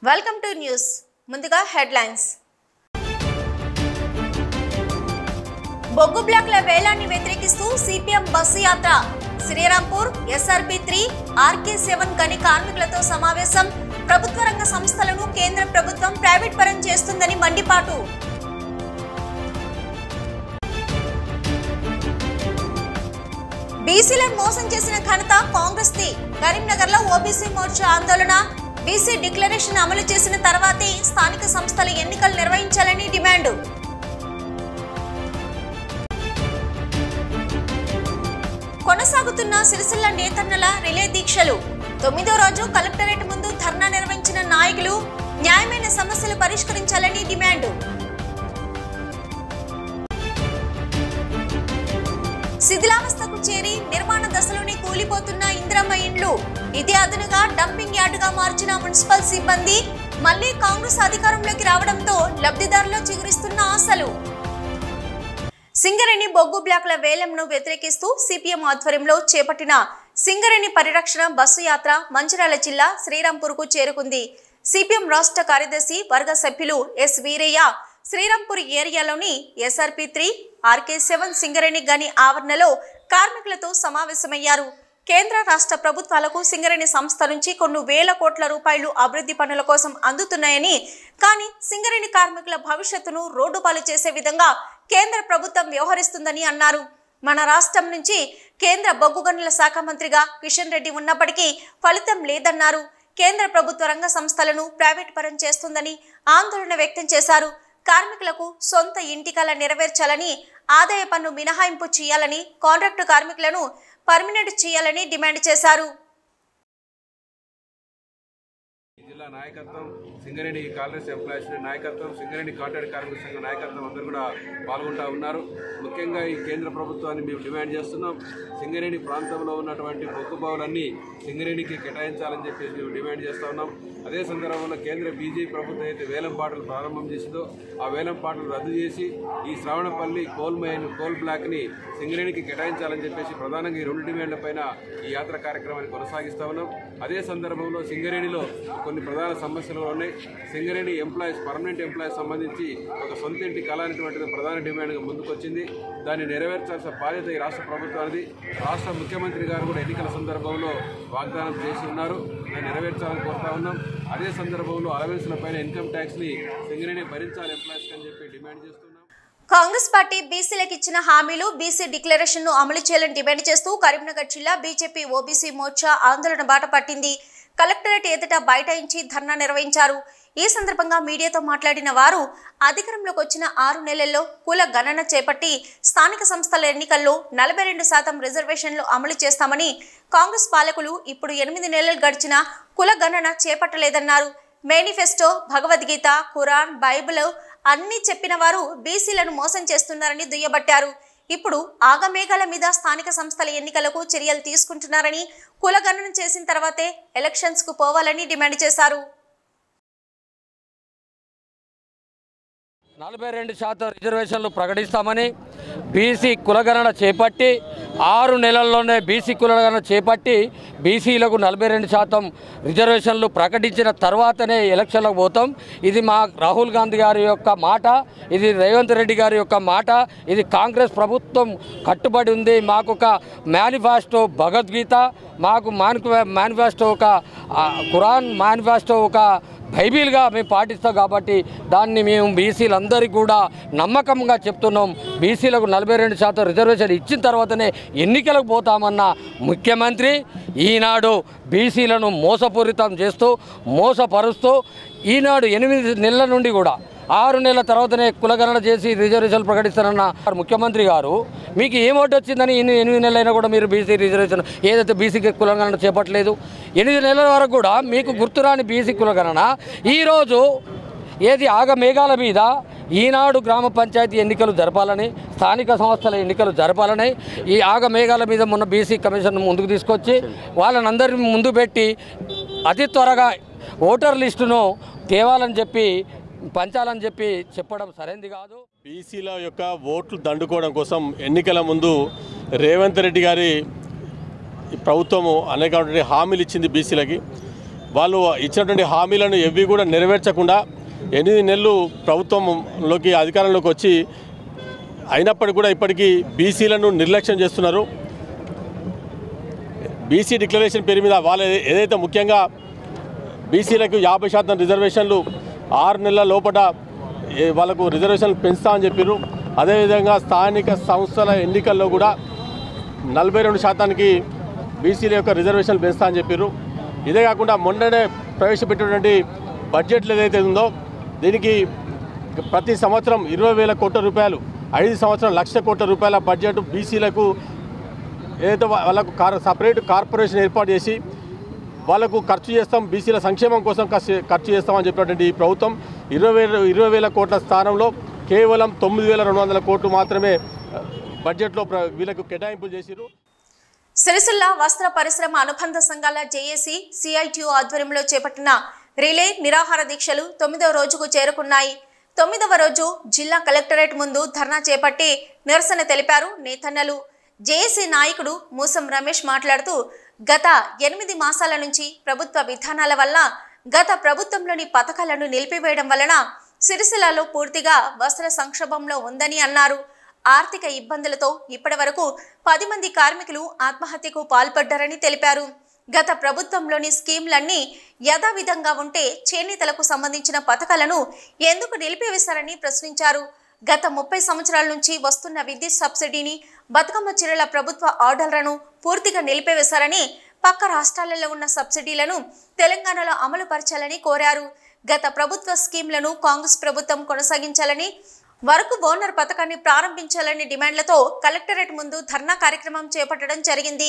Welcome to news ముందుగా headlines బొగ్గు బ్లాక్ల వేలాన్ని వ్యతిరేకిస్తూ సిపిఎం బస్సు యాత్ర Srirampur SRP three RK seven గని కార్మికులతో సమావేశం ప్రభుత్వ రంగ సంస్థలను కేంద్ర ప్రభుత్వం ప్రైవేట్ పరం చేస్తుందని మండిపాటు బీసీలను మోసం చేసిన ఘనత కాంగ్రెస్ ది కరీంనగర్ లో ఓబీసీ మోర్చా ఆందోళన బీసీ డిక్లరేషన్ అమలు చేసిన తర్వాతే స్థానిక సంస్థల ఎన్నికలు నిర్వహించాలని డిమాండ్ కొనసాగుతున్న సిరిసిల్ల నేతన్నల రిలే దీక్షలు తొమ్మిదో రోజు కలెక్టరేట్ ముందు ధర్నా నిర్వహించిన నాయకులు న్యాయమైన సమస్యలు పరిష్కరించాలని డిమాండ్ శిథిలావస్థకు చేరి నిర్మాణ దశలోనే కూలిపోతున్న ఇందిరమ్మ ఇండ్లు ఇది అదనుగా డంపింగ్ యార్డుగా మార్చిన మున్సిపల్ సిబ్బంది మళ్లీ కాంగ్రెస్ అధికారంలోకి రావడంతో లబ్ధిదారులు చిగురిస్తున్న ఆశలు సింగరేణి బొగ్గు బ్లాక్ల వేలంను వ్యతిరేకిస్తూ సిపిఎం ఆధ్వర్యంలో చేపట్టిన సింగరేణి పరిరక్షణ బస్సు యాత్ర మంచిర్యాల జిల్లా శ్రీరాంపూర్కు చేరుకుంది సిపిఎం రాష్ట్ర కార్యదర్శి వర్గ సభ్యులు ఎస్ వీరయ్య శ్రీరాంపూర్ ఏరియాలోని SRP three RK seven Singareni గని ఆవరణలో కార్మికులతో సమావేశమయ్యారు కేంద్ర రాష్ట్ర ప్రభుత్వాలకు సింగరేణి సంస్థ నుంచి కొన్ని వేల కోట్ల రూపాయలు అభివృద్ధి పనుల కోసం అందుతున్నాయని కానీ సింగరేణి కార్మికుల భవిష్యత్తును రోడ్డు పాలు చేసే విధంగా కేంద్ర ప్రభుత్వం వ్యవహరిస్తుందని అన్నారు మన రాష్ట్రం నుంచి కేంద్ర బొగ్గు గనుల శాఖ మంత్రిగా కిషన్ రెడ్డి ఉన్నప్పటికీ ఫలితం లేదన్నారు కేంద్ర ప్రభుత్వ రంగ సంస్థలను ప్రైవేట్ పరం చేస్తుందని ఆందోళన వ్యక్తం చేశారు కార్మికులకు సొంత ఇంటి కల నెరవేర్చాలని ఆదాయ పన్ను మినహాయింపు చేయాలని కాంట్రాక్టు కార్మికులను పర్మినెంట్ చేయాలని డిమాండ్ చేశారు ఈ జిల్లా నాయకత్వం సింగరేణి కాంగ్రెస్ ఎంప్లాయీస్ నాయకత్వం సింగరేణి కాంట్రాక్ట్ కార్మిక సంఘ నాయకత్వం అందరూ కూడా పాల్గొంటా ఉన్నారు ముఖ్యంగా ఈ కేంద్ర ప్రభుత్వాన్ని మేము డిమాండ్ చేస్తున్నాం సింగరేణి ప్రాంతంలో ఉన్నటువంటి బొగ్గు బావులన్నీ సింగరేణికి కేటాయించాలని చెప్పేసి మేము డిమాండ్ చేస్తా ఉన్నాం అదే సందర్భంలో కేంద్ర బీజేపీ ప్రభుత్వం అయితే వేలం పాటలు ప్రారంభం చేసిందో ఆ వేలం పాటలు రద్దు చేసి ఈ శ్రావణపల్లి కోల్ మైన్ కోల్ బ్లాక్ని సింగరేణికి కేటాయించాలని చెప్పేసి ప్రధానంగా ఈ రెండు డిమాండ్ల పైన ఈ యాత్ర కార్యక్రమాన్ని కొనసాగిస్తా ఉన్నాం అదే సందర్భంలో సింగరేణిలో కొన్ని ప్రధాన సమస్యలు ఉన్నాయి సింగరేణి ఎంప్లాయీస్ పర్మనెంట్ ఎంప్లాయీస్ సంబంధించి ఒక సొంత ఇంటి కళ అనేటువంటిది ప్రధాన డిమాండ్గా ముందుకొచ్చింది దాన్ని నెరవేర్చాల్సిన బాధ్యత ఈ రాష్ట్ర ప్రభుత్వానికి రాష్ట్ర ముఖ్యమంత్రి గారు కూడా ఎన్నికల సందర్భంలో వాగ్దానం చేసి ఉన్నారు దాన్ని నెరవేర్చాలని కోరుతా ఉన్నాం అదే సందర్భంలో అలవెన్స్ల పైన ఇన్కమ్ ట్యాక్స్ని సింగరేణి భరించాలి ఎంప్లాయీస్ అని చెప్పి డిమాండ్ చేస్తున్నాం కాంగ్రెస్ పార్టీ బీసీలకు ఇచ్చిన హామీలు బీసీ డిక్లరేషన్ ను అమలు చేయాలని డిమాండ్ చేస్తూ కరీంనగర్ జిల్లా బీజేపీ ఓబీసీ మోర్చా ఆందోళన బాట పట్టింది కలెక్టరేట్ ఎదుట బైఠాయించి ధర్నా నిర్వహించారు ఈ సందర్భంగా మీడియాతో మాట్లాడిన వారు అధికారంలోకి వచ్చిన ఆరు నెలల్లో కుల గణన చేపట్టి స్థానిక సంస్థల ఎన్నికల్లో నలభై రెండు శాతం రిజర్వేషన్లు అమలు చేస్తామని కాంగ్రెస్ పాలకులు ఇప్పుడు ఎనిమిది నెలలు గడిచినా కుల గణన చేపట్టలేదన్నారు మేనిఫెస్టో భగవద్గీత ఖురాన్ బైబిల్ అన్ని చెప్పిన వారు బీసీలను మోసం చేస్తున్నారని దుయ్యబట్టారు ఇప్పుడు ఆగమేఘాల మీద స్థానిక సంస్థల ఎన్నికలకు చర్యలు తీసుకుంటున్నారని కులగణన చేసిన తర్వాతే ఎలక్షన్స్ కు పోవాలని డిమాండ్ చేశారు నలభై రెండు శాతం రిజర్వేషన్లు ప్రకటిస్తామని బీసీ కులగణన చేపట్టి ఆరు నెలల్లోనే బీసీ కులగణన చేపట్టి బీసీలకు నలభై రెండు శాతం రిజర్వేషన్లు ప్రకటించిన తర్వాతనే ఎలక్షన్లకు పోతాం ఇది మా రాహుల్ గాంధీ గారి యొక్క మాట ఇది రేవంత్ రెడ్డి గారి యొక్క మాట ఇది కాంగ్రెస్ ప్రభుత్వం కట్టుబడి ఉంది మాకు ఒక మేనిఫెస్టో భగవద్గీత మాకు మేనిఫెస్టో ఒక ఆ, ఖురాన్ మేనిఫెస్టో ఒక బైబిల్గా మేము పాటిస్తాం కాబట్టి దాన్ని మేము బీసీలందరికీ కూడా నమ్మకంగా చెప్తున్నాం బీసీలకు నలభై రెండు శాతం రిజర్వేషన్ ఇచ్చిన తర్వాతనే ఎన్నికలకు పోతామన్న ముఖ్యమంత్రి ఈనాడు బీసీలను మోసపూరితం చేస్తూ మోసపరుస్తూ ఈనాడు ఎనిమిది నెలల నుండి కూడా ఆరు నెలల తర్వాతనే కులగణన చేసి రిజర్వేషన్లు ప్రకటిస్తారన్న ముఖ్యమంత్రి గారు మీకు ఏం ఓటు వచ్చిందని ఎన్ని ఎనిమిది నెలలైనా కూడా మీరు బీసీ రిజర్వేషన్ ఏదైతే బీసీకి కులగణన చేపట్టలేదు ఎనిమిది నెలల వరకు కూడా మీకు గుర్తురాని బీసీ కులగణన ఈరోజు ఏది ఆగ మేఘాల మీద ఈనాడు గ్రామ పంచాయతీ ఎన్నికలు జరపాలని స్థానిక సంస్థల ఎన్నికలు జరపాలని ఈ ఆగ మేఘాల మీద మొన్న బీసీ కమిషన్ ముందుకు తీసుకొచ్చి వాళ్ళని అందరిని ముందు పెట్టి అతి త్వరగా ఓటర్ లిస్టును తేవాలని చెప్పి పంచాలని చెప్పి చెప్పడం సరైంది కాదు బీసీల యొక్క ఓట్లు దండుకోవడం కోసం ఎన్నికల ముందు రేవంత్ రెడ్డి గారి ఈ ప్రభుత్వము అనేకటువంటి హామీలు ఇచ్చింది బీసీలకి వాళ్ళు ఇచ్చినటువంటి హామీలను ఎవి కూడా నెరవేర్చకుండా ఎనిమిది నెలలు ప్రభుత్వంలోకి అధికారంలోకి వచ్చి అయినప్పటికీ కూడా ఇప్పటికీ బీసీలను నిర్లక్ష్యం చేస్తున్నారు బీసీ డిక్లరేషన్ పేరు మీద వాళ్ళు ఏ- ఏదైతే ముఖ్యంగా బీసీలకు యాభై శాతం రిజర్వేషన్లు ఆరు నెలల లోపల ఏ- వాళ్ళకు రిజర్వేషన్లు పెంచుతామని చెప్పారు అదేవిధంగా స్థానిక సంస్థల ఎన్నికల్లో కూడా నలభై రెండు శాతానికి బీసీల యొక్క రిజర్వేషన్లు పెంచుతా అని చెప్పారు ఇదే కాకుండా మొన్ననే ప్రవేశపెట్టినటువంటి బడ్జెట్లు ఏదైతే ఉందో దీనికి ప్రతి సంవత్సరం ఇరవై వేల కోట్ల రూపాయలు ఐదు సంవత్సరం లక్ష కోట్ల రూపాయల బడ్జెట్ బీసీలకు ఏదైతే వా- వాళ్ళకు కార్ సపరేట్ కార్పొరేషన్ ఏర్పాటు చేసి వాళ్ళకు ఖర్చు చేస్తాం బీసీల సంక్షేమం కోసం ఖర్చు- ఖర్చు చేస్తామని చెప్పినటువంటి ఈ ప్రభుత్వం ఇరవై వేల ఇరవై వేల కోట్ల స్థానంలో కేవలం తొమ్మిది వేల రెండు వందల కోట్లు మాత్రమే ఆ, బడ్జెట్లో ప్ర- వీళ్ళకు కేటాయింపులు చేసిరు సిరిసిల్ల వస్త్ర పరిశ్రమ అనుబంధ సంఘాల జేఏసీ సిఐటియు ఆధ్వర్యంలో చేపట్టిన రిలే నిరాహార దీక్షలు తొమ్మిదవ రోజుకు చేరుకున్నాయి తొమ్మిదవ రోజు జిల్లా కలెక్టరేట్ ముందు ధర్నా చేపట్టి నిరసన తెలిపారు నేతన్నలు జేఏసీ నాయకుడు మూసం రమేష్ మాట్లాడుతూ గత ఎనిమిది మాసాల నుంచి ప్రభుత్వ విధానాల వల్ల గత ప్రభుత్వంలోని పథకాలను నిలిపివేయడం వలన సిరిసిల్లలో పూర్తిగా వస్త్ర సంక్షోభంలో ఉందని అన్నారు ఆర్థిక ఇబ్బందులతో ఇప్పటి వరకు పది మంది కార్మికులు ఆత్మహత్యకు పాల్పడ్డారని తెలిపారు గత ప్రభుత్వంలోని స్కీంలన్నీ యథావిధంగా ఉంటే చేనేతలకు సంబంధించిన పథకాలను ఎందుకు నిలిపివేశారని ప్రశ్నించారు గత ముప్పై సంవత్సరాల నుంచి వస్తున్న విద్యుత్ సబ్సిడీని బతుకమ్మ చీరల ప్రభుత్వ ఆర్డర్లను పూర్తిగా నిలిపివేశారని పక్క రాష్ట్రాలలో ఉన్న సబ్సిడీలను తెలంగాణలో అమలు పరచాలని కోరారు గత ప్రభుత్వ స్కీంలను కాంగ్రెస్ ప్రభుత్వం కొనసాగించాలని వరకు ఓనర్ పథకాన్ని ప్రారంభించాలని డిమాండ్లతో కలెక్టరేట్ ముందు ధర్నా కార్యక్రమం చేపట్టడం జరిగింది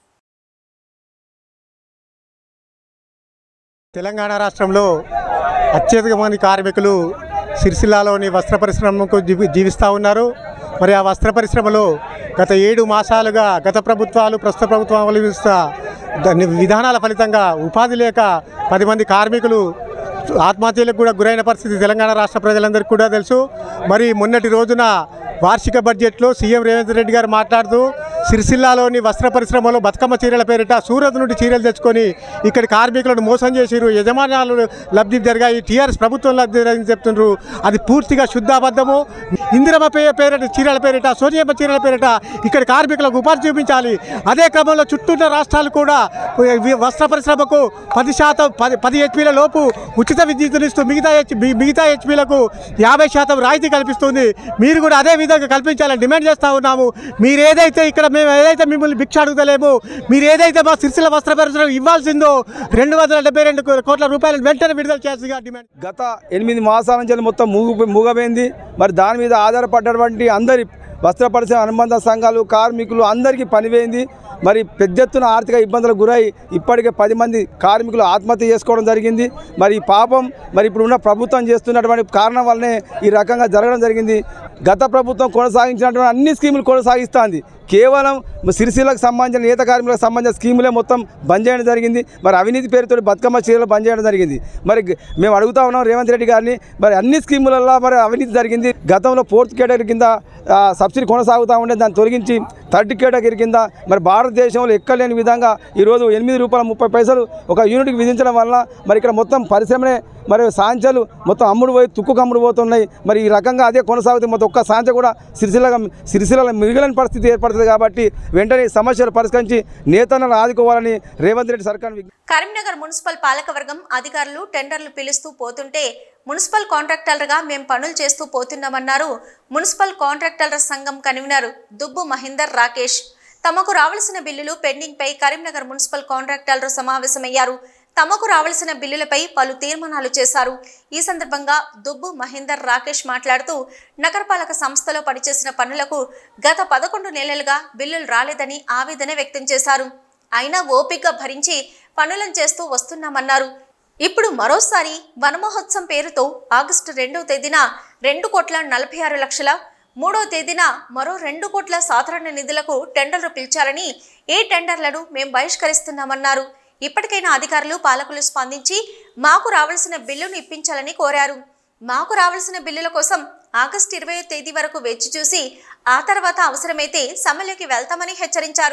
తెలంగాణ రాష్ట్రంలో అత్యధిక మంది కార్మికులు సిరిసిల్లాలోని వస్త్ర పరిశ్రమకు జీవి జీవిస్తూ ఉన్నారు మరి ఆ వస్త్ర పరిశ్రమలో గత ఏడు మాసాలుగా గత ప్రభుత్వాలు ప్రస్తుత ప్రభుత్వం అవలంబిస్తున్న దాని విధానాల ఫలితంగా ఉపాధి లేక పది మంది కార్మికులు ఆత్మహత్యలకు కూడా గురైన పరిస్థితి తెలంగాణ రాష్ట్ర ప్రజలందరికీ కూడా తెలుసు మరి మొన్నటి రోజున వార్షిక బడ్జెట్లో సీఎం రేవంత్ రెడ్డి గారు మాట్లాడుతూ సిరిసిల్లాలోని వస్త్ర పరిశ్రమలో బతుకమ్మ చీరల పేరిట సూరత్ నుండి చీరలు తెచ్చుకొని ఇక్కడ కార్మికులను మోసం చేసిరు యజమానాలు లబ్ధి జరిగాయి టీఆర్ఎస్ ప్రభుత్వం లబ్ధి జరిగింది చెప్తున్నారు అది పూర్తిగా శుద్ధాబద్ధము ఇందిరమ్మ పే పేరిట చీరల పేరిట సోనియమ్మ చీరల పేరిట ఇక్కడ కార్మికులకు ఉపాధి చూపించాలి అదే క్రమంలో చుట్టూన్న రాష్ట్రాలు కూడా వి- వస్త్ర పరిశ్రమకు పది శాతం పది పది హెచ్పీల లోపు ఉచిత విద్యుత్తునిస్తూ మిగతా హెచ్ మి- మిగతా హెచ్పీలకు యాభై శాతం రాయితీ కల్పిస్తుంది మీరు కూడా అదే విధంగా కల్పించాలని డిమాండ్ చేస్తూ ఉన్నాము మీరు ఏదైతే ఇక్కడ మేము ఏదైతే మిమ్మల్ని భిక్ష అడుగుతలేము మీరు ఏదైతే మా సిరిసిల్ల వస్త్ర పరిశ్రమ ఇవ్వాల్సిందో రెండు వందల డెబ్బై రెండు కోట్ల రూపాయలు వెంటనే విడుదల చేయాల్సిందిగా డిమాండ్ గత ఎనిమిది మాసాల నుంచి మొత్తం మూగు మూగపోయింది మరి దాని మీద ఆధారపడ్డటువంటి అందరి వస్త్ర పరిశ్రమ అనుబంధ సంఘాలు కార్మికులు అందరికీ పనిపోయింది మరి పెద్ద ఎత్తున ఆర్థిక ఇబ్బందులకు గురై ఇప్పటికే పది మంది కార్మికులు ఆత్మహత్య చేసుకోవడం జరిగింది మరి ఈ పాపం మరి ఇప్పుడు ఉన్న ప్రభుత్వం చేస్తున్నటువంటి కారణం వల్లనే ఈ రకంగా జరగడం జరిగింది గత ప్రభుత్వం కొనసాగించినటువంటి అన్ని స్కీములు కొనసాగిస్తుంది కేవలం సిరిసిల్లకు సంబంధించిన నేత కార్మికులకు సంబంధించిన స్కీములే మొత్తం బంద్ చేయడం జరిగింది మరి అవినీతి పేరుతో బతుకమ్మ చీరలు బంద్ చేయడం జరిగింది మరి గ- మేము అడుగుతా ఉన్నాం రేవంత్ రెడ్డి గారిని మరి అన్ని స్కీములలో మరి అవినీతి జరిగింది గతంలో ఫోర్త్ కేటగిరీ కింద ఆ, సబ్సిడీ కొనసాగుతూ ఉండే దాన్ని తొలగించి థర్డ్ కేటగిరీ కింద మరి భారతదేశంలో ఎక్కలేని విధంగా ఈరోజు ఎనిమిది రూపాయల ముప్పై పైసలు ఒక యూనిట్కి విధించడం వల్ల మరి ఇక్కడ మొత్తం పరిశ్రమనే మరి సాంచలు మొత్తం అమ్ముడు పోయి తుక్కుకు అమ్ముడు పోతున్నాయి మరి ఈ రకంగా అదే కొనసాగుతుంది మొత్తం ఒక్క సాంచ కూడా సిరిసిల్ల సిరిసిల్లలో మిగిలిన పరిస్థితి ఏర్పడుతుంది కాబట్టి వెంటనే ఈ సమస్యలు పరిష్కరించి నేతలను ఆదుకోవాలని రేవంత్ రెడ్డి సర్కార్ విజ్ఞప్తి కరీంనగర్ మున్సిపల్ పాలకవర్గం అధికారులు టెండర్లు పిలుస్తూ పోతుంటే మున్సిపల్ కాంట్రాక్టర్గా మేం పనులు చేస్తూ పోతున్నామన్నారు మున్సిపల్ కాంట్రాక్టర్ల సంఘం కన్వీనర్ దుబ్బు మహేందర్ రాకేష్ తమకు రావాల్సిన బిల్లులు పెండింగ్ పై కరీంనగర్ మున్సిపల్ కాంట్రాక్టర్లు సమావేశమయ్యారు తమకు రావాల్సిన బిల్లులపై పలు తీర్మానాలు చేశారు ఈ సందర్భంగా దుబ్బు మహేందర్ రాకేష్ మాట్లాడుతూ నగరపాలక సంస్థలో పనిచేసిన పనులకు గత పదకొండు నెలలుగా బిల్లులు రాలేదని ఆవేదన వ్యక్తం చేశారు అయినా ఓపికగా భరించి పనులను చేస్తూ వస్తున్నామన్నారు ఇప్పుడు మరోసారి వనమహోత్సవం పేరుతో ఆగస్టు రెండవ తేదీన రెండు కోట్ల నలభై ఆరు లక్షల మూడో తేదీన మరో రెండు కోట్ల సాధారణ నిధులకు టెండర్లు పిలిచారని ఈ టెండర్లను మేము బహిష్కరిస్తున్నామన్నారు ఇప్పటికైనా అధికారులు పాలకులు స్పందించి మాకు రావాల్సిన బిల్లును ఇప్పించాలని కోరారు మాకు రావాల్సిన బిల్లుల కోసం ఆగస్టు ఇరవై తేదీ వరకు వేచి చూసి ఆ తర్వాత అవసరమైతే సమ్మెలోకి వెళ్తామని హెచ్చరించారు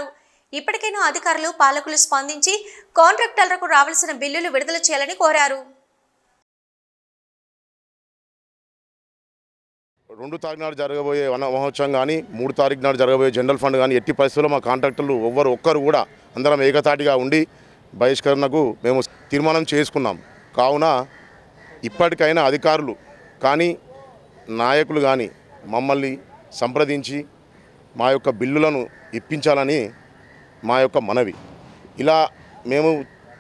ఇప్పటికైనా అధికారులు పాలకులు స్పందించి కాంట్రాక్టర్లకు రావాల్సిన బిల్లులు విడుదల చేయాలని కోరారు రెండు తారీఖు నాడు జరగబోయే వన మహోత్సవం కానీ మూడు తారీఖు నాడు జరగబోయే జనరల్ ఫండ్ కానీ ఎట్టి పరిస్థితుల్లో మా కాంట్రాక్టర్లు ఎవ్వరు ఒక్కరు కూడా అందరం ఏకతాటిగా ఉండి బహిష్కరణకు మేము తీర్మానం చేసుకున్నాం కావున ఇప్పటికైనా అధికారులు కానీ నాయకులు కానీ మమ్మల్ని సంప్రదించి మా యొక్క బిల్లులను ఇప్పించాలని మా యొక్క మనవి ఇలా మేము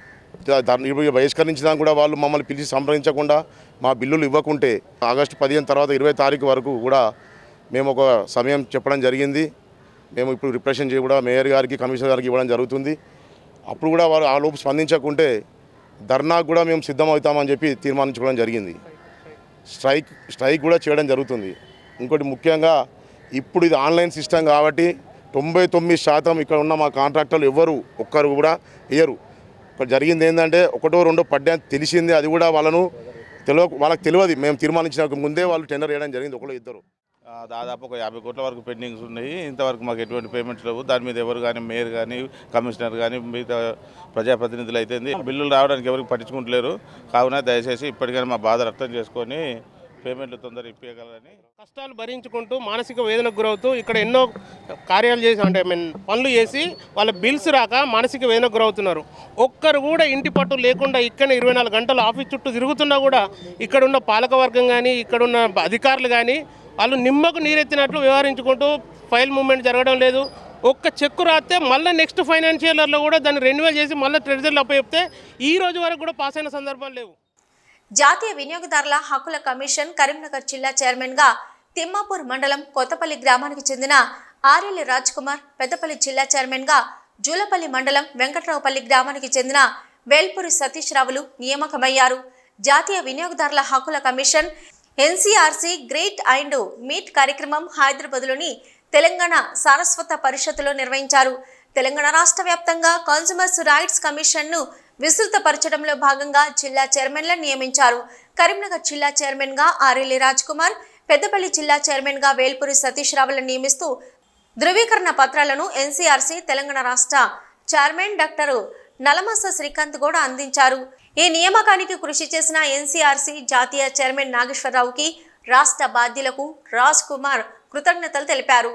దాన్ని ఇప్పుడు బహిష్కరించినా కూడా వాళ్ళు మమ్మల్ని పిలిచి సంప్రదించకుండా మా బిల్లులు ఇవ్వకుంటే ఆగస్టు పదిహేను తర్వాత ఇరవై తారీఖు వరకు కూడా మేము ఒక సమయం చెప్పడం జరిగింది మేము ఇప్పుడు రిప్రజెంట్ చేయ కూడా మేయర్ గారికి కమిషనర్ గారికి ఇవ్వడం జరుగుతుంది అప్పుడు కూడా వారు ఆ లోపు స్పందించకుంటే ధర్నాకు కూడా మేము సిద్ధమవుతామని చెప్పి తీర్మానించుకోవడం జరిగింది స్ట్రైక్ స్ట్రైక్ కూడా చేయడం జరుగుతుంది ఇంకోటి ముఖ్యంగా ఇప్పుడు ఇది ఆన్లైన్ సిస్టమ్ కాబట్టి తొంభై తొమ్మిది శాతం ఇక్కడ ఉన్న మా కాంట్రాక్టర్లు ఎవరు ఒక్కరు కూడా వేయరు ఇక్కడ జరిగింది ఏంటంటే ఒకటో రెండో పడ్డా తెలిసింది అది కూడా వాళ్ళను తెలియ వాళ్ళకి తెలియదు మేము తీర్మానించిన ముందే వాళ్ళు టెండర్ వేయడం జరిగింది ఒకళ్ళు ఇద్దరు ఆ, దాదాపు ఒక యాభై కోట్ల వరకు పెండింగ్స్ ఉన్నాయి ఇంతవరకు మాకు ఎటువంటి పేమెంట్స్ లేవు దాని మీద ఎవరు కానీ మేయర్ కానీ కమిషనర్ కానీ మిగతా ప్రజాప్రతినిధులు అయితే బిల్లులు రావడానికి ఎవరికి పట్టించుకుంటలేరు కావున దయచేసి ఇప్పటికైనా మా బాధ అర్థం చేసుకొని పేమెంట్లు తొందర ఇప్పగలరని కష్టాలు భరించుకుంటూ మానసిక వేదనకు గురవుతూ ఇక్కడ ఎన్నో కార్యాలు చేసి అంటే ఐ మీన్ పనులు చేసి వాళ్ళ బిల్స్ రాక మానసిక వేదనకు గురవుతున్నారు ఒక్కరు కూడా ఇంటి పట్టు లేకుండా ఇక్కడ ఇరవై నాలుగు గంటలు ఆఫీస్ చుట్టూ తిరుగుతున్నా కూడా ఇక్కడ ఉన్న పాలకవర్గం కానీ ఇక్కడ ఉన్న అధికారులు కానీ వాళ్ళు నిమ్మకు నీరెత్తినట్లు వ్యవహరించుకుంటూ ఫైల్ మూవ్మెంట్ జరగడం లేదు ఒక్క చెక్కు రాస్తే మళ్ళీ నెక్స్ట్ ఫైనాన్షియల్ ఇయర్లో కూడా దాన్ని రెన్యువల్ చేసి మళ్ళీ ట్రెజరీలు అప్పచెప్తే ఈ రోజు వరకు కూడా పాస్ అయిన సందర్భాలు లేవు జాతీయ వినియోగదారుల హక్కుల కమిషన్ కరీంనగర్ జిల్లా చైర్మన్ గా తిమ్మాపూర్ మండలం కొత్తపల్లి గ్రామానికి చెందిన ఆర్ఎల్లి రాజ్ కుమార్ పెద్దపల్లి జిల్లా చైర్మన్ గా జూలపల్లి మండలం వెంకట్రావుపల్లి గ్రామానికి చెందిన వేల్పూరి సతీష్ రావులు నియామకమయ్యారు జాతీయ వినియోగదారుల హక్కుల commission NCRC greet and meet కార్యక్రమం హైదరాబాద్లోని తెలంగాణ సారస్వత పరిషత్తులో నిర్వహించారు తెలంగాణ రాష్ట్ర వ్యాప్తంగా కన్స్యూమర్స్ రైట్స్ కమిషన్ను విస్తృతపరచడంలో భాగంగా జిల్లా చైర్మన్లను నియమించారు కరీంనగర్ జిల్లా చైర్మన్ గా ఆర్ఎల్లి రాజ్ కుమార్ పెద్దపల్లి జిల్లా చైర్మన్ గా వేల్పూరి సతీష్ రావులను నియమిస్తూ ధృవీకరణ పత్రాలను ఎన్సీఆర్సీ తెలంగాణ రాష్ట్ర చైర్మన్ డాక్టర్ నలమస శ్రీకాంత్ కూడా అందించారు ఈ నియామకానికి కృషి చేసిన ఎన్సీఆర్సీ జాతీయ చైర్మన్ నాగేశ్వరరావుకి రాష్ట్ర బాధ్యులకు రాజ్ కుమార్ కృతజ్ఞతలు తెలిపారు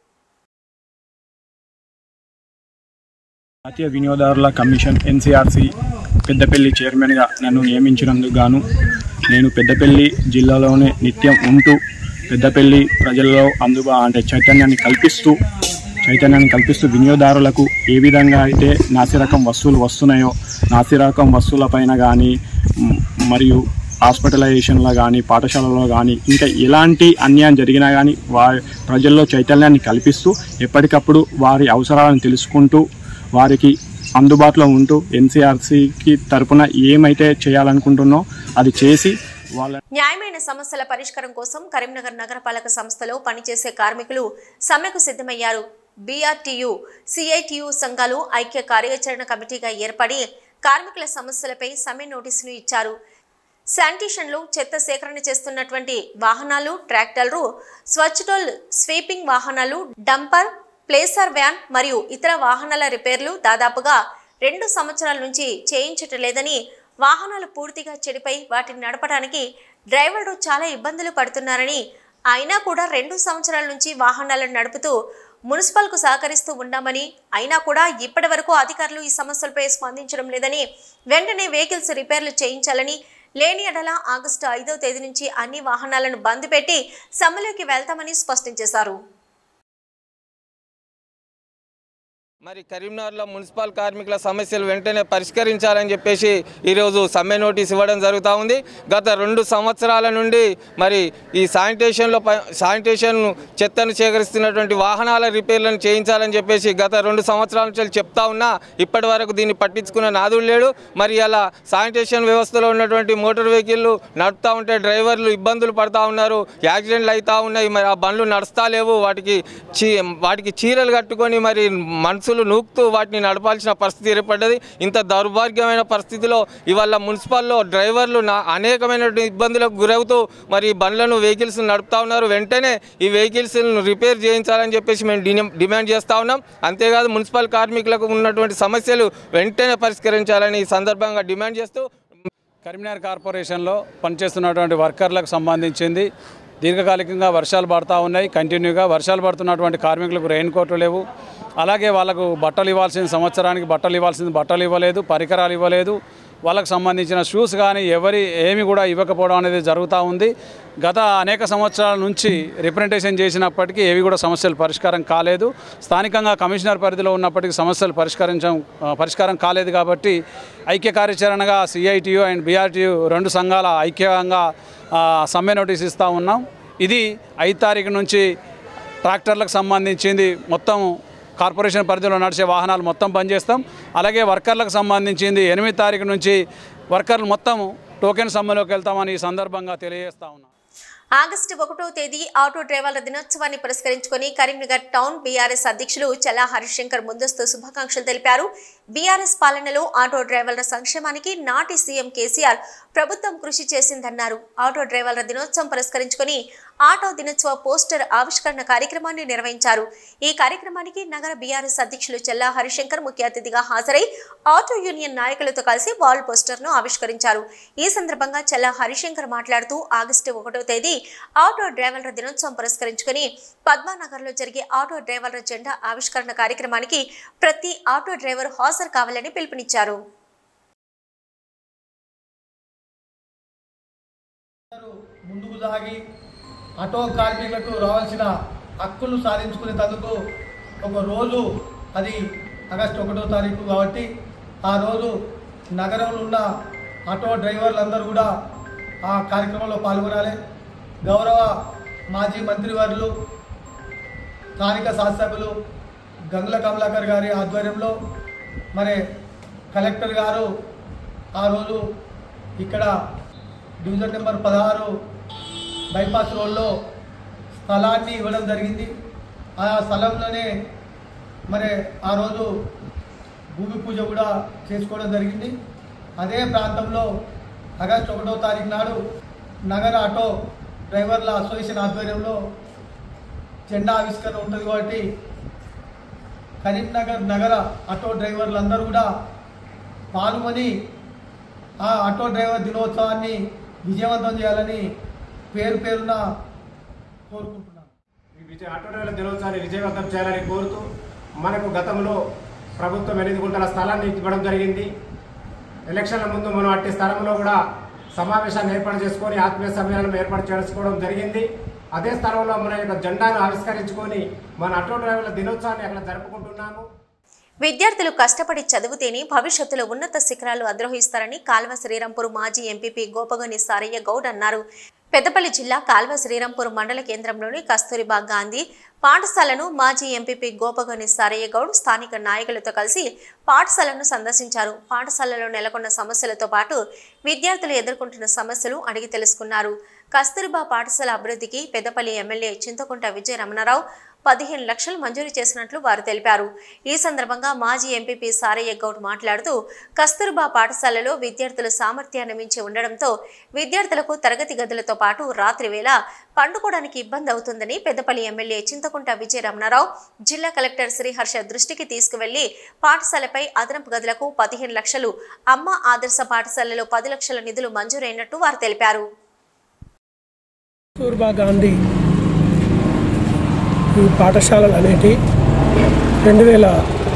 జాతీయ వినియోగదారుల కమిషన్ ఎన్సీఆర్సీ పెద్దపల్లి చైర్మన్గా నన్ను నియమించినందుకు గాను నేను పెద్దపల్లి జిల్లాలోనే నిత్యం ఉంటూ పెద్దపల్లి ప్రజల్లో అందుబా అంటే చైతన్యాన్ని కల్పిస్తూ చైతన్యాన్ని కల్పిస్తూ వినియోగదారులకు ఏ విధంగా అయితే నాసిరకం వస్తువులు వస్తున్నాయో నాసిరకం వస్తువులపైన కానీ మ్, మరియు హాస్పిటలైజేషన్లో కానీ పాఠశాలలో కానీ ఇంకా ఎలాంటి అన్యాయం జరిగినా కానీ వారి ప్రజల్లో చైతన్యాన్ని కల్పిస్తూ ఎప్పటికప్పుడు వారి అవసరాలను తెలుసుకుంటూ వారికి అందుబాటులో ఉంటూ ఎన్సీఆర్సీకి తరపున ఏమైతే చేయాలనుకుంటున్నో అది చేసి వాళ్ళ న్యాయమైన సమస్యల పరిష్కారం కోసం కరీంనగర్ నగరపాలక సంస్థలో పనిచేసే కార్మికులు సమ్మెకు సిద్ధమయ్యారు బీఆర్టీయూ సిఐటియు సంఘాలు ఐక్య కార్యాచరణ కమిటీగా ఏర్పడి కార్మికుల సమస్యలపై సమ్మె నోటీసును ఇచ్చారు శానిటేషన్లు చెత్త సేకరణ చేస్తున్నటువంటి వాహనాలు ట్రాక్టర్లు స్వచ్ఛటోల్ స్వీపింగ్ వాహనాలు డంపర్ ప్లేసర్ వ్యాన్ మరియు ఇతర వాహనాల రిపేర్లు దాదాపుగా రెండు సంవత్సరాల నుంచి చేయించటం లేదని వాహనాలు పూర్తిగా చెడిపై వాటిని నడపడానికి డ్రైవర్లు చాలా ఇబ్బందులు పడుతున్నారని అయినా కూడా రెండు సంవత్సరాల నుంచి వాహనాలను నడుపుతూ మున్సిపల్కు సహకరిస్తూ ఉన్నామని అయినా కూడా ఇప్పటి వరకు అధికారులు ఈ సమస్యలపై స్పందించడం లేదని వెంటనే వెహికల్స్ రిపేర్లు చేయించాలని లేని ఎడల ఆగస్టు ఐదో తేదీ నుంచి అన్ని వాహనాలను బంద్ పెట్టి సమ్మెలోకి వెళ్తామని స్పష్టం చేశారు మరి కరీంనగర్లో మున్సిపల్ కార్మికుల సమస్యలు వెంటనే పరిష్కరించాలని చెప్పేసి ఈరోజు సమ్మె నోటీస్ ఇవ్వడం జరుగుతూ ఉంది గత రెండు సంవత్సరాల నుండి మరి ఈ శానిటేషన్లో ప- శానిటేషన్ చెత్తను సేకరిస్తున్నటువంటి వాహనాల రిపేర్లను చేయించాలని చెప్పేసి గత రెండు సంవత్సరాల నుంచి చెప్తా ఉన్నా ఇప్పటి వరకు దీన్ని పట్టించుకున్న నాదుడు లేడు మరి అలా శానిటేషన్ వ్యవస్థలో ఉన్నటువంటి మోటార్ వెహికల్లు నడుపుతూ ఉంటే డ్రైవర్లు ఇబ్బందులు పడతా ఉన్నారు యాక్సిడెంట్లు అవుతా ఉన్నాయి మరి ఆ బండ్లు నడుస్తా లేవు వాటికి చీ వాటికి చీరలు కట్టుకొని మరి మనుషులు బస్సులు నూకుతూ వాటిని నడపాల్సిన పరిస్థితి ఏర్పడ్డది ఇంత దౌర్భాగ్యమైన పరిస్థితిలో ఇవాళ మున్సిపల్లో డ్రైవర్లు నా అనేకమైనటువంటి ఇబ్బందులకు గురవుతూ మరి ఈ బండ్లను వెహికల్స్ నడుపుతా ఉన్నారు వెంటనే ఈ వెహికల్స్ను రిపేర్ చేయించాలని చెప్పేసి మేము డిని- డిమాండ్ చేస్తూ ఉన్నాం అంతేకాదు మున్సిపల్ కార్మికులకు ఉన్నటువంటి సమస్యలు వెంటనే పరిష్కరించాలని ఈ సందర్భంగా డిమాండ్ చేస్తూ కరీంనగర్ కార్పొరేషన్లో పనిచేస్తున్నటువంటి వర్కర్లకు సంబంధించింది దీర్ఘకాలికంగా వర్షాలు పడతా ఉన్నాయి కంటిన్యూగా వర్షాలు పడుతున్నటువంటి కార్మికులకు రెయిన్ కోట్లు లేవు అలాగే వాళ్ళకు బట్టలు ఇవ్వాల్సిన సంవత్సరానికి బట్టలు ఇవ్వాల్సింది బట్టలు ఇవ్వలేదు పరికరాలు ఇవ్వలేదు వాళ్ళకు సంబంధించిన షూస్ కానీ ఎవరి ఏమి కూడా ఇవ్వకపోవడం అనేది జరుగుతూ ఉంది గత అనేక సంవత్సరాల నుంచి రిప్రజెంటేషన్ చేసినప్పటికీ ఏవి కూడా సమస్యలు పరిష్కారం కాలేదు స్థానికంగా కమిషనర్ పరిధిలో ఉన్నప్పటికీ సమస్యలు పరిష్కరించడం ఆ, పరిష్కారం కాలేదు కాబట్టి ఐక్య కార్యాచరణగా సిఐటియు అండ్ బీఆర్టీయు రెండు సంఘాల ఐక్యంగా ఆ, సమ్మె నోటీస్ ఇస్తూ ఉన్నాం ఇది ఐదు తారీఖు నుంచి ట్రాక్టర్లకు సంబంధించింది మొత్తం కార్పొరేషన్ పరిధిలో నడిచే వాహనాలు మొత్తం బంద్ చేస్తాం అలాగే వర్కర్లకు సంబంధించింది ఎనిమిది తారీఖు నుంచి వర్కర్లు మొత్తం టోకెన్ సమ్మెలోకి వెళ్తామని ఈ సందర్భంగా తెలియజేస్తా ఉన్నాం ఆగస్టు ఒకటో తేదీ ఆటో డ్రైవర్ల దినోత్సవాన్ని పురస్కరించుకొని కరీంనగర్ టౌన్ బీఆర్ఎస్ అధ్యక్షులు చల్లా హరిశంకర్ ముందస్తు శుభాకాంక్షలు తెలిపారు బీఆర్ఎస్ పాలనలో ఆటో డ్రైవర్ల సంక్షేమానికి నాటి సీఎం కేసీఆర్ ప్రభుత్వం కృషి చేసిందన్నారు ఆటో డ్రైవర్ల దినోత్సవం పురస్కరించుకొని ఆటో దినోత్సవ పోస్టర్ ఆవిష్కరణ కార్యక్రమాన్ని నిర్వహించారు ఈ కార్యక్రమానికి నగర బీఆర్ఎస్ అధ్యక్షులు చెల్లా హరిశంకర్ ముఖ్య అతిథిగా హాజరై ఆటో యూనియన్ నాయకులతో కలిసి వాల్ పోస్టర్ను ఆవిష్కరించారు ఈ సందర్భంగా చెల్లా హరిశంకర్ మాట్లాడుతూ ఆగస్టు ఒకటో తేదీ ఆటో డ్రైవర్ల దినోత్సవం పురస్కరించుకొని పద్మానగర్లో జరిగే ఆటో డ్రైవర్ల జెండా ఆవిష్కరణ కార్యక్రమానికి ప్రతి ఆటో డ్రైవర్ హాజరు కావాలని పిలుపునిచ్చారు ముందుకు సాగి ఆటో కార్మికులకు రావాల్సిన హక్కులు సాధించుకునేందుకు ఒక రోజు అది ఆగస్టు ఒకటో తారీఖు కాబట్టి ఆ రోజు నగరంలో ఉన్న ఆటో డ్రైవర్లందరూ కూడా ఆ కార్యక్రమంలో పాల్గొనాలి గౌరవ మాజీ మంత్రివర్యులు స్థానిక శాసకులు గంగుల కమలాకర్ గారి ఆధ్వర్యంలో మరి కలెక్టర్ గారు ఆ రోజు ఇక్కడ డివిజన్ నెంబర్ పదహారు బైపాస్ రోడ్లో స్థలాన్ని ఇవ్వడం జరిగింది ఆ స్థలంలోనే మరి ఆ రోజు భూమి పూజ కూడా చేసుకోవడం జరిగింది అదే ప్రాంతంలో ఆగస్టు ఒకటో తారీఖు నాడు నగర ఆటో డ్రైవర్ల అసోసియేషన్ ఆధ్వర్యంలో జెండా ఆవిష్కరణ ఉంటుంది కాబట్టి కరీంనగర్ నగర ఆటో డ్రైవర్లందరూ కూడా పాల్గొని ఆ ఆటో డ్రైవర్ దినోత్సవాన్ని విజయవంతం చేయాలని పేరు పేరున కోరుకుంటున్నాను ఈ విజయ ఆటో డ్రైవర్ల దినోత్సవాన్ని విజయవంతం చేయాలని కోరుతూ మనకు గతంలో ప్రభుత్వం ఎనిమిది గుంటల స్థలాన్ని ఇవ్వడం జరిగింది ఎలక్షన్ల ముందు మనం అట్టి స్థలంలో కూడా సమావేశాన్ని ఏర్పాటు చేసుకొని ఆత్మీయ సమ్మేళనం ఏర్పాటు చేసుకోవడం జరిగింది అదే స్థలంలో మన యొక్క జెండాను ఆవిష్కరించుకొని మన ఆటో డ్రైవర్ల దినోత్సవాన్ని అక్కడ జరుపుకుంటున్నాము విద్యార్థులు కష్టపడి చదివితేనే భవిష్యత్తులో ఉన్నత శిఖరాలు అధిరోహిస్తారని కాల్వ శ్రీరాంపూర్ మాజీ ఎంపీపీ గోపగొని సారయ్య గౌడ్ అన్నారు పెద్దపల్లి జిల్లా కాల్వ శ్రీరాంపూర్ మండల కేంద్రంలోని కస్తూరిబా గాంధీ పాఠశాలను మాజీ ఎంపీపీ గోపగొని సారయ్య గౌడ్ స్థానిక నాయకులతో కలిసి పాఠశాలను సందర్శించారు పాఠశాలలో నెలకొన్న సమస్యలతో పాటు విద్యార్థులు ఎదుర్కొంటున్న సమస్యలు అడిగి తెలుసుకున్నారు కస్తూరిబా పాఠశాల అభివృద్ధికి పెద్దపల్లి ఎమ్మెల్యే చింతకుంట విజయ రమణారావు పదిహేను లక్షలు మంజూరు చేసినట్లు వారు తెలిపారు ఈ సందర్భంగా మాజీ ఎంపీపీ సారయ్య గౌడ్ మాట్లాడుతూ కస్తూర్బా పాఠశాలలో విద్యార్థుల సామర్థ్యాన్ని మించి ఉండడంతో విద్యార్థులకు తరగతి గదులతో పాటు రాత్రి వేళ పండుకోవడానికి ఇబ్బంది అవుతుందని పెద్దపల్లి ఎమ్మెల్యే చింతకుంట విజయ రమణారావు జిల్లా కలెక్టర్ శ్రీహర్ష దృష్టికి తీసుకువెళ్లి పాఠశాలపై అదనపు గదులకు పదిహేను లక్షలు అమ్మ ఆదర్శ పాఠశాలలో పది లక్షల నిధులు మంజూరైనట్టు వారు తెలిపారు కస్తూర్బా గాంధీ ఈ పాఠశాలలు అనేటి రెండు వేల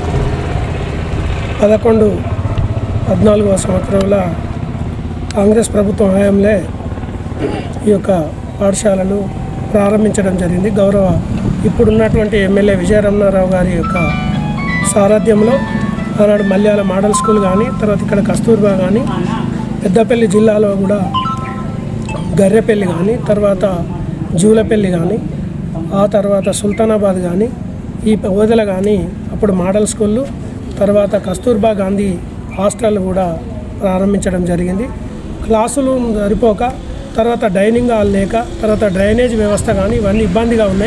పదకొండు పద్నాలుగవ సంవత్సరంలో కాంగ్రెస్ ప్రభుత్వం హయాంలో ఈ యొక్క పాఠశాలలు ప్రారంభించడం జరిగింది గౌరవ ఇప్పుడున్నటువంటి ఎమ్మెల్యే విజయరమణారావు గారి యొక్క సారథ్యంలో ఆనాడు మల్యాల మోడల్ స్కూల్ కానీ తర్వాత ఇక్కడ కస్తూర్బా కానీ పెద్దపల్లి జిల్లాలో కూడా గర్రెపల్లి కానీ తర్వాత జూలపల్లి కానీ ఆ తర్వాత సుల్తానాబాద్ కానీ ఈ ఓదెల కానీ అప్పుడు మోడల్ స్కూళ్ళు తర్వాత కస్తూర్బా గాంధీ హాస్టల్ కూడా ప్రారంభించడం జరిగింది క్లాసులు సరిపోక తర్వాత డైనింగ్ హాల్ లేక తర్వాత డ్రైనేజ్ వ్యవస్థ కానీ ఇవన్నీ ఇబ్బందిగా ఉన్నాయి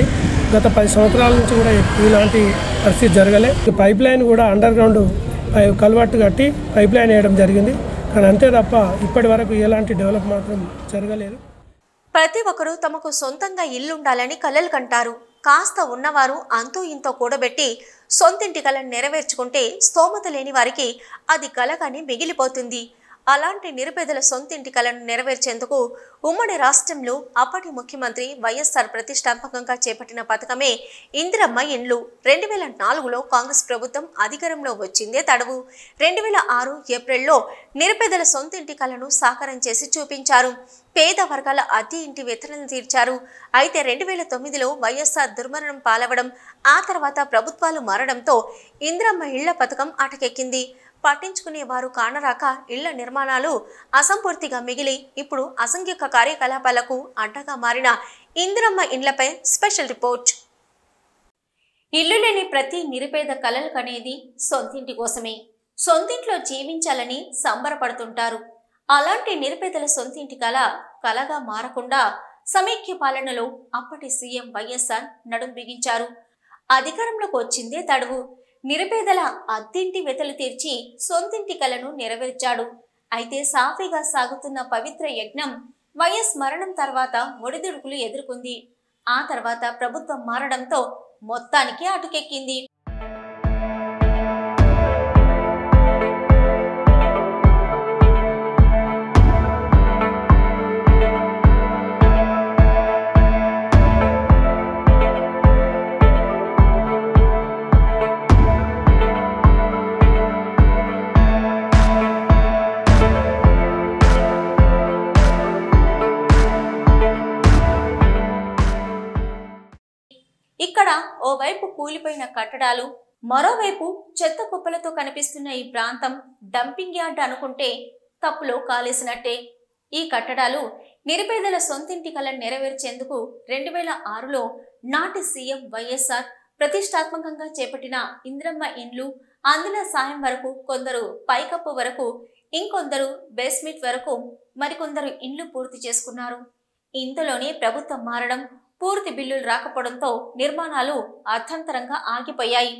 గత పది సంవత్సరాల నుంచి కూడా ఇలాంటి పరిస్థితి జరగలే ఈ పైప్ లైన్ కూడా అండర్ గ్రౌండ్ పై- కల్వర్ట్ కట్టి పైప్ లైన్ వేయడం జరిగింది కానీ అంతే తప్ప ఇప్పటి వరకు ఎలాంటి డెవలప్ మాత్రం జరగలేదు ప్రతి ఒక్కరూ తమకు సొంతంగా ఇల్లుండాలని కలలు కంటారు కాస్త ఉన్నవారు అంతో ఇంతో కూడబెట్టి సొంతింటి కలను నెరవేర్చుకుంటే స్తోమత లేని వారికి అది కలగానే మిగిలిపోతుంది అలాంటి నిరుపేదల సొంతింటి కలను నెరవేర్చేందుకు ఉమ్మడి రాష్ట్రంలో అప్పటి ముఖ్యమంత్రి వైఎస్ఆర్ ప్రతిష్టాత్మకంగా చేపట్టిన పథకమే ఇందిరమ్మ ఇండ్లు రెండు వేల నాలుగులో కాంగ్రెస్ ప్రభుత్వం అధికారంలో వచ్చిందే తడవు రెండు వేల ఆరు ఏప్రిల్లో నిరుపేదల సొంతింటి కలను సాకారం చేసి చూపించారు పేద వర్గాల అద్దె ఇంటి వేతనం తీర్చారు అయితే రెండు వేల తొమ్మిదిలో వైఎస్ఆర్ దుర్మరణం పాలవడం ఆ తర్వాత ప్రభుత్వాలు మారడంతో ఇందిరమ్మ ఇళ్ల పథకం అటకెక్కింది పట్టించుకునే వారు కానరాక ఇళ్ల నిర్మాణాలు అసంపూర్తిగా మిగిలి ఇప్పుడు అసంఘిక కార్యకలాపాలకు అడ్డగా మారిన ఇందిరమ్మ ఇండ్లపై స్పెషల్ రిపోర్ట్ ఇల్లు లేని ప్రతి నిరుపేద కలలు కనేది సొంతింటి కోసమే సొంతింట్లో జీవించాలని సంబరపడుతుంటారు అలాంటి నిరుపేదల సొంతింటి కళ కలగా మారకుండా సమైక్య పాలనలో అప్పటి సీఎం వైఎస్ఆర్ నడుం బిగించారు అధికారంలోకి వచ్చిందే తడువు నిరుపేదల అద్దింటి వెతలు తీర్చి సొంతింటి కలను నెరవేర్చాడు అయితే సాఫీగా సాగుతున్న పవిత్ర యజ్ఞం వైఎస్ మరణం తర్వాత ఒడిదుడుకులు ఎదుర్కొంది ఆ తర్వాత ప్రభుత్వం మారడంతో మొత్తానికి అటుకెక్కింది ఇక్కడ ఓవైపు కూలిపోయిన కట్టడాలు మరోవైపు చెత్త కుప్పలతో కనిపిస్తున్న ఈ ప్రాంతం డంపింగ్ యార్డ్ అనుకుంటే తప్పులో కాలేసినట్టే ఈ కట్టడాలు నిరుపేదల సొంతింటి కలను నెరవేర్చేందుకు రెండు వేల ఆరులో నాటి సీఎం వైఎస్ఆర్ ప్రతిష్టాత్మకంగా చేపట్టిన ఇంద్రమ్మ ఇండ్లు అందిన సాయం వరకు కొందరు పైకప్పు వరకు ఇంకొందరు బేస్మెంట్ వరకు మరికొందరు ఇండ్లు పూర్తి చేసుకున్నారు ఇంతలోనే ప్రభుత్వం మారడం పూర్తి బిల్లులు రాకపోవడంతో నిర్మాణాలు అర్థంతరంగా ఆగిపోయాయి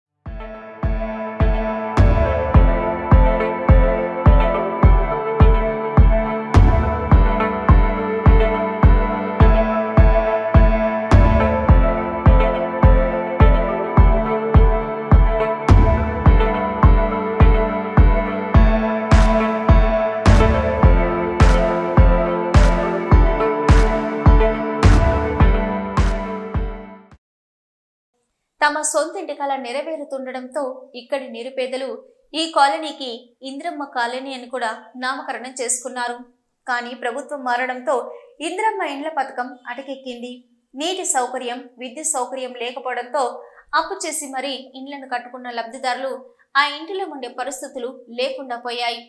తమ సొంతింటి కల నెరవేరుతుండడంతో ఇక్కడి నిరుపేదలు ఈ కాలనీకి ఇంద్రమ్మ కాలనీ అని కూడా నామకరణం చేసుకున్నారు కానీ ప్రభుత్వం మారడంతో ఇంద్రమ్మ ఇండ్ల పథకం అటకెక్కింది నీటి సౌకర్యం విద్యుత్ సౌకర్యం లేకపోవడంతో అప్పు చేసి మరీ ఇండ్లను కట్టుకున్న లబ్ధిదారులు ఆ ఇంటిలో ఉండే పరిస్థితులు లేకుండా పోయాయి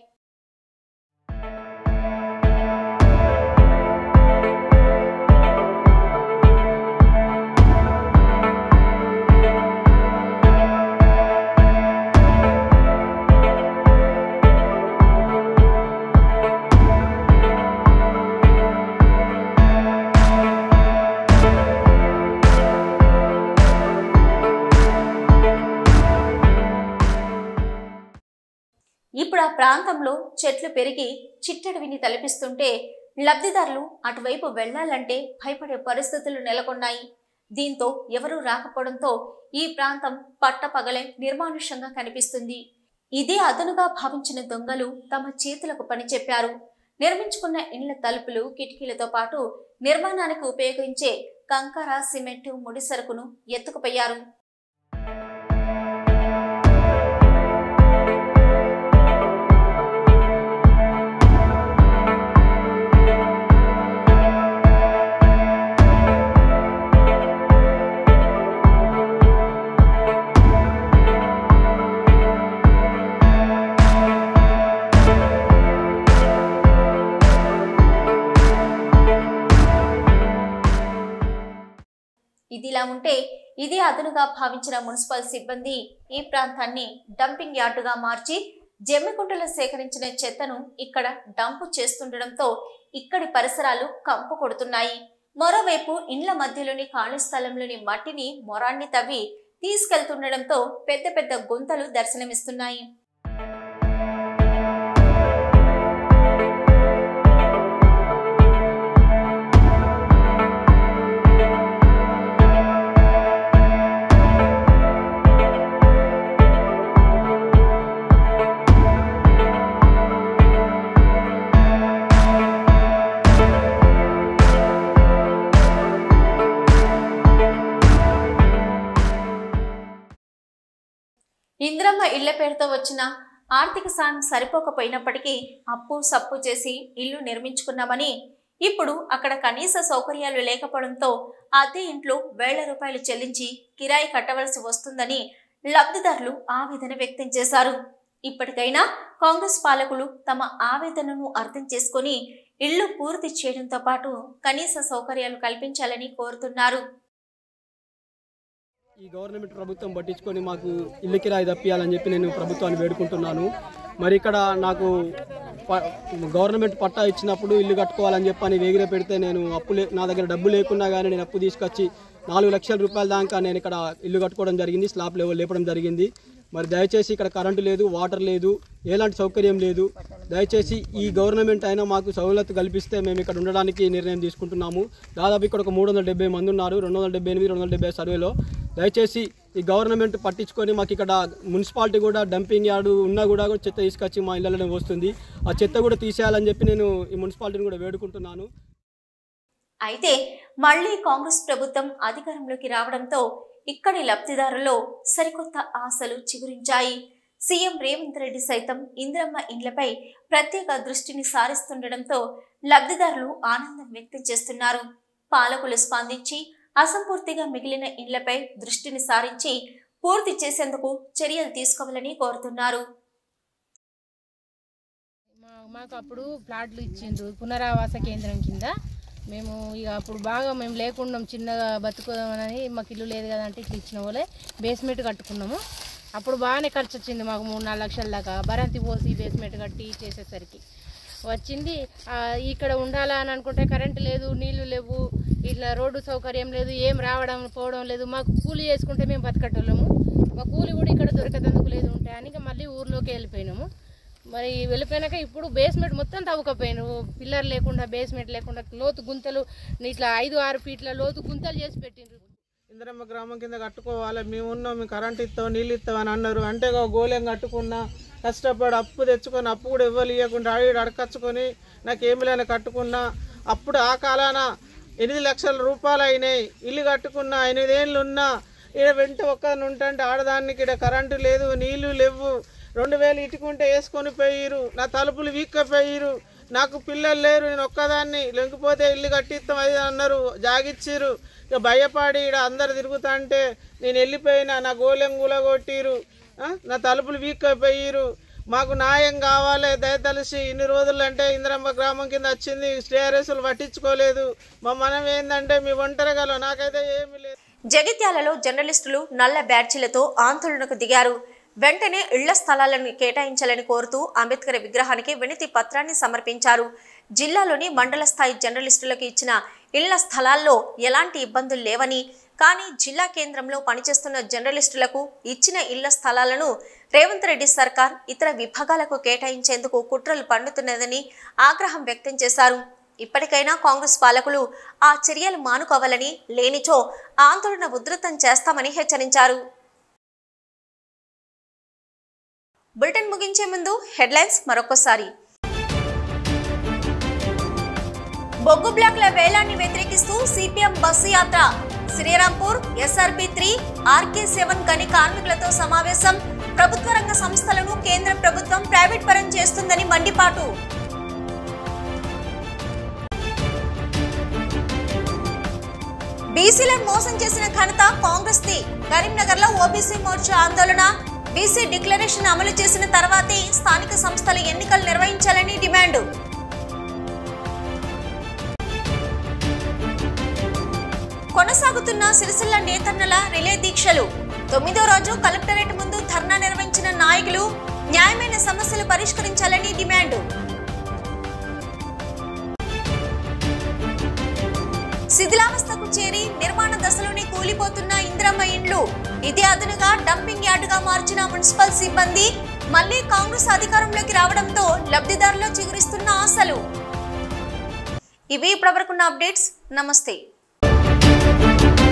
ఇప్పుడు ఆ ప్రాంతంలో చెట్లు పెరిగి చిట్టడవిని తలపిస్తుంటే లబ్ధిదారులు అటువైపు వెళ్లాలంటే భయపడే పరిస్థితులు నెలకొన్నాయి దీంతో ఎవరూ రాకపోవడంతో ఈ ప్రాంతం పట్టపగలే నిర్మానుష్యంగా కనిపిస్తుంది ఇదే అదనుగా భావించిన దొంగలు తమ చేతులకు పని చెప్పారు నిర్మించుకున్న ఇండ్ల తలుపులు కిటికీలతో పాటు నిర్మాణానికి ఉపయోగించే కంకర సిమెంటు ముడి సరుకును ఎత్తుకుపోయారు ఇదిలా ఉంటే ఇదే అదునుగా భావించిన మున్సిపల్ సిబ్బంది ఈ ప్రాంతాన్ని డంపింగ్ యార్డుగా మార్చి జమ్మికుంటలో సేకరించిన చెత్తను ఇక్కడ డంపు చేస్తుండడంతో ఇక్కడి పరిసరాలు కంపు కొడుతున్నాయి మరోవైపు ఇండ్ల మధ్యలోని ఖాళీ స్థలంలోని మట్టిని మొరాన్ని తవ్వి తీసుకెళ్తుండటంతో పెద్ద పెద్ద గుంతలు దర్శనమిస్తున్నాయి ఇంద్రమ్మ ఇళ్ల పేరుతో వచ్చిన ఆర్థిక సాయం సరిపోకపోయినప్పటికీ అప్పు సప్పు చేసి ఇల్లు నిర్మించుకున్నామని ఇప్పుడు అక్కడ కనీస సౌకర్యాలు లేకపోవడంతో అద్దె ఇంట్లో వేల రూపాయలు చెల్లించి కిరాయి కట్టవలసి వస్తుందని లబ్ధిదారులు ఆవేదన వ్యక్తం చేశారు ఇప్పటికైనా కాంగ్రెస్ పాలకులు తమ ఆవేదనను అర్థం చేసుకొని ఇళ్లు పూర్తి చేయడంతో పాటు కనీస సౌకర్యాలు కల్పించాలని కోరుతున్నారు ఈ గవర్నమెంట్ ప్రభుత్వం పట్టించుకొని మాకు ఇల్లు కిరాయి తప్పియాలని చెప్పి నేను ప్రభుత్వాన్ని వేడుకుంటున్నాను మరి ఇక్కడ నాకు ప- గవర్నమెంట్ పట్టా ఇచ్చినప్పుడు ఇల్లు కట్టుకోవాలని చెప్పి అని వేగిర పెడితే నేను అప్పు లే నా దగ్గర డబ్బు లేకున్నా కానీ నేను అప్పు తీసుకొచ్చి నాలుగు లక్షల రూపాయల దాకా నేను ఇక్కడ ఇల్లు కట్టుకోవడం జరిగింది స్లాబ్ లెవెల్ లేపడం జరిగింది మరి దయచేసి ఇక్కడ కరెంటు లేదు వాటర్ లేదు ఎలాంటి సౌకర్యం లేదు దయచేసి ఈ గవర్నమెంట్ అయినా మాకు సౌలత్ కల్పిస్తే మేము ఇక్కడ ఉండడానికి నిర్ణయం తీసుకుంటున్నాము దాదాపు ఇక్కడ ఒక మూడు వందల డెబ్బై మంది ఉన్నారు రెండు వందల డెబ్బై ఎనిమిది రెండు వందల డెబ్బై సర్వేలో దయచేసి ఈ గవర్నమెంట్ పట్టించుకొని మాకు ఇక్కడ మున్సిపాలిటీ కూడా డంపింగ్ యార్డు ఉన్నా కూడా చెత్త తీసుకొచ్చి మా ఇళ్ళలోనే వస్తుంది ఆ చెత్త కూడా తీసేయాలని చెప్పి నేను ఈ మున్సిపాలిటీని కూడా వేడుకుంటున్నాను అయితే మళ్లీ కాంగ్రెస్ ప్రభుత్వం అధికారంలోకి రావడంతో ఇక్కడి లబ్ధిదారుల్లో సరికొత్త ఆశలు చిగురించాయి సీఎం రేవంత్ రెడ్డి సైతం ఇందిరమ్మ ఇండ్లపై ప్రత్యేక దృష్టిని సారిస్తుండటంతో లబ్ధిదారులు ఆనందం వ్యక్తం చేస్తున్నారు పాలకులు స్పందించి అసంపూర్తిగా మిగిలిన ఇండ్లపై దృష్టిని సారించి పూర్తి చేసేందుకు చర్యలు తీసుకోవాలని కోరుతున్నారు మా- మాకు అప్పుడు ప్లాట్లు ఇచ్చిండ్రు పునరావాస కేంద్రం కింద మేము ఇక అప్పుడు బాగా మేము లేకున్నాం చిన్నగా బతుకుదామని మాకు ఇల్లు లేదు కదా అంటే ఇట్లా ఇచ్చిన వాళ్ళే బేస్మెంట్ కట్టుకున్నాము అప్పుడు బాగానే ఖర్చు వచ్చింది మాకు మూడు నాలుగు లక్షల దాకా బరంతి పోసి బేస్మెంట్ కట్టి చేసేసరికి వచ్చింది ఆ, ఇక్కడ ఉండాలా అని అనుకుంటే కరెంట్ లేదు నీళ్లు లేవు ఇట్లా రోడ్డు సౌకర్యం లేదు ఏం రావడం పోవడం లేదు మాకు కూలి చేసుకుంటే మేము బతకట్టలేము మా కూలి కూడా ఇక్కడ దొరకదందుకు లేదు ఉంటాయి అని ఇక మళ్ళీ ఊర్లోకి వెళ్ళిపోయినాము మరి వెళ్ళిపోయినాక ఇప్పుడు బేస్మెంట్ మొత్తం తవ్వుకపోయాను పిల్లర్ లేకుండా బేస్మెంట్ లేకుండా లోతు గుంతలు ఇట్లా ఐదు ఆరు ఫీట్ల లోతు గుంతలు చేసి పెట్టిండ్రు ఇందిరమ్మ గ్రామం కింద కట్టుకోవాలి మేము ఉన్నాం మేము కరెంట్ ఇస్తాం నీళ్ళు ఇస్తాం అని అన్నారు అంటే ఇక గోళం కట్టుకున్నా కష్టపడి అప్పు తెచ్చుకొని అప్పు కూడా ఇవ్వలు ఇవ్వకుండా ఆడి అడకచ్చుకొని నాకు ఏమి లేని కట్టుకున్నా అప్పుడు ఆ కాలాన ఎనిమిది లక్షల రూపాయలు అయినాయి ఇల్లు కట్టుకున్నా ఎనిమిదేళ్ళు ఉన్నా ఈడ వెంట ఒక్కరిని ఉంటే ఆడదానికి ఇక్కడ కరెంటు లేదు నీళ్లు లేవు రెండు వేలు ఇటుకుంటే వేసుకొని పోయిరు నా తలుపులు వీక్కపోయిరు నాకు పిల్లలు లేరు నేను ఒక్కదాన్ని లేకపోతే ఇల్లు కట్టిస్తాం అది అన్నారు జాగిచ్చిరు ఇక భయపడి ఇక్కడ అందరు తిరుగుతా అంటే నేను వెళ్ళిపోయినా నా గోలెం గులగొట్టిరు ఆ? నా తలుపులు వీక్కపోయిరు మాకు న్యాయం కావాలి దయతలిసి ఇన్ని రోజులు అంటే ఇంద్రమ్మ గ్రామం కింద వచ్చింది స్టేఆర్ఎస్లు పట్టించుకోలేదు మా మనం ఏంటంటే మీ ఒంటరిగలో నాకైతే ఏమీ లేదు జగిత్యాలలో జర్నలిస్టులు నల్ల బ్యాడ్జీలతో ఆందోళనకు దిగారు వెంటనే ఇళ్ల స్థలాలను కేటాయించాలని కోరుతూ అంబేద్కర్ విగ్రహానికి వినతి పత్రాన్ని సమర్పించారు జిల్లాలోని మండల స్థాయి జర్నలిస్టులకు ఇచ్చిన ఇళ్ల స్థలాల్లో ఎలాంటి ఇబ్బందులు లేవని కానీ జిల్లా కేంద్రంలో పనిచేస్తున్న జర్నలిస్టులకు ఇచ్చిన ఇళ్ల స్థలాలను రేవంత్ రెడ్డి సర్కార్ ఇతర విభాగాలకు కేటాయించేందుకు కుట్రలు పండుతున్నదని ఆగ్రహం వ్యక్తం చేశారు ఇప్పటికైనా కాంగ్రెస్ పాలకులు ఆ చర్యలు మానుకోవాలని లేనిచో ఆందోళన ఉధృతం చేస్తామని హెచ్చరించారు బులెటిన్ ముగించే ముందు హెడ్లైన్స్ మరొకసారి బొగ్గు బ్లాక్ల వేలాన్ని వ్యతిరేకిస్తూ సిపిఎం బస్సు యాత్ర Srirampur SRP three RK seven గని కార్మికులతో సమావేశం ప్రభుత్వ రంగ సంస్థలను కేంద్ర ప్రభుత్వం ప్రైవేట్ పరం చేస్తుందని మండిపాటు బీసీలను మోసం చేసిన ఘనత కాంగ్రెస్ ది కరీంనగర్ లో ఓబీసీ మోర్చా ఆందోళన బీసీ డిక్లరేషన్ అమలు చేసిన తర్వాతే స్థానిక సంస్థల ఎన్నికలు నిర్వహించాలని డిమాండ్ కొనసాగుతున్న సిరిసిల్ల నేతన్నల రిలే దీక్షలు తొమ్మిదో రోజు కలెక్టరేట్ ముందు ధర్నా నిర్వహించిన నాయకులు న్యాయమైన సమస్యలు పరిష్కరించాలని డిమాండ్ శిథిలావస్థకు చేరి నిర్మాణ దశలోనే కూలిపోతున్న ఇందిరమ్మ ఇండ్లు ఇది అదునుగా డంపింగ్ యార్డుగా మార్చిన మున్సిపల్ సిబ్బంది మళ్లీ కాంగ్రెస్ అధికారంలోకి రావడంతో లబ్ధిదారులు చిగురిస్తున్న ఆశలు ఇవి ఇప్పటివరకున్న అప్డేట్స్ నమస్తే